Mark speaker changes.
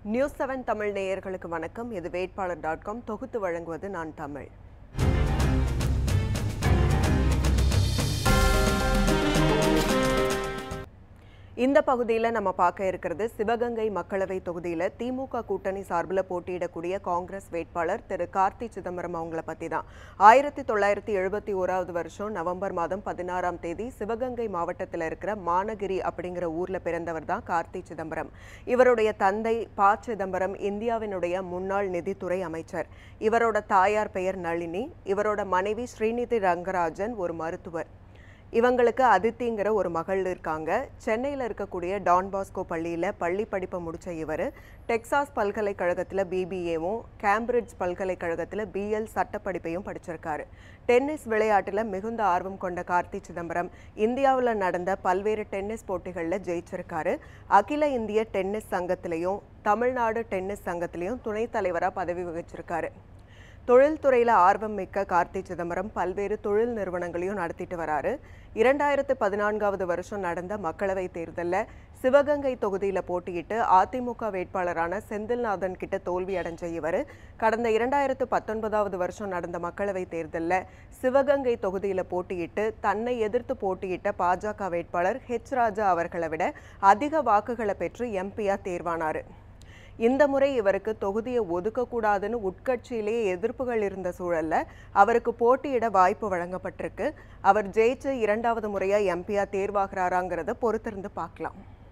Speaker 1: news seven Tamil நேயர்களுக்கு வணக்கம் இது வேட்பாளர் டாட் காம் தொகுத்து வழங்குவது நான் தமிழ் இந்த பகுதியில் நம்ம பார்க்க இருக்கிறது சிவகங்கை மக்களவை தொகுதியில் திமுக கூட்டணி சார்பில் போட்டியிடக்கூடிய காங்கிரஸ் வேட்பாளர் திரு கார்த்தி சிதம்பரம் அவங்கள பற்றி தான் ஆயிரத்தி தொள்ளாயிரத்தி எழுபத்தி ஓராவது வருஷம் நவம்பர் மாதம் பதினாறாம் தேதி சிவகங்கை மாவட்டத்தில் இருக்கிற மானகிரி அப்படிங்கிற ஊரில் பிறந்தவர் தான் கார்த்தி சிதம்பரம் இவருடைய தந்தை ப சிதம்பரம் இந்தியாவினுடைய முன்னாள் நிதித்துறை அமைச்சர் இவரோட தாயார் பெயர் நளினி இவரோட மனைவி ஸ்ரீநிதி ரங்கராஜன் ஒரு மருத்துவர் இவங்களுக்கு அதித்திங்கிற ஒரு மகள் இருக்காங்க சென்னையில் இருக்கக்கூடிய டான் பாஸ்கோ பள்ளியில் பள்ளி படிப்பை முடித்த இவர் டெக்சாஸ் பல்கலைக்கழகத்தில் பிபிஏவும் கேம்பிரிட்ஜ் பல்கலைக்கழகத்தில் பிஎல் சட்டப்படிப்பையும் படிச்சிருக்காரு டென்னிஸ் விளையாட்டில் மிகுந்த ஆர்வம் கொண்ட கார்த்தி சிதம்பரம் இந்தியாவில் நடந்த பல்வேறு டென்னிஸ் போட்டிகளில் ஜெயிச்சிருக்காரு அகில இந்திய டென்னிஸ் சங்கத்திலையும் தமிழ்நாடு டென்னிஸ் சங்கத்திலையும் துணைத் தலைவராக பதவி வகிச்சிருக்காரு தொழில்துறையில் ஆர்வம் மிக்க கார்த்தி சிதம்பரம் பல்வேறு தொழில் நிறுவனங்களையும் நடத்திட்டு வராரு இரண்டாயிரத்து பதினான்காவது வருஷம் நடந்த மக்களவைத் தேர்தலில் சிவகங்கை தொகுதியில் போட்டியிட்டு அதிமுக வேட்பாளரான செந்தில்நாதன் கிட்ட தோல்வி அடைஞ்ச இவர் கடந்த இரண்டாயிரத்து பத்தொன்பதாவது வருஷம் நடந்த மக்களவைத் தேர்தலில் சிவகங்கை தொகுதியில் போட்டியிட்டு தன்னை எதிர்த்து போட்டியிட்ட பாஜக வேட்பாளர் ஹெச் ராஜா அவர்களை விட அதிக வாக்குகளை பெற்று எம்பியா தேர்வானார் இந்த முறை இவருக்கு தொகுதியை ஒதுக்கக்கூடாதுன்னு உட்கட்சியிலேயே எதிர்ப்புகள் இருந்த சூழல்ல அவருக்கு போட்டியிட வாய்ப்பு வழங்கப்பட்டிருக்கு அவர் ஜெயிச்சு இரண்டாவது முறையா எம்பியா தேர்வாகிறாராங்கிறத பொறுத்திருந்து பார்க்கலாம்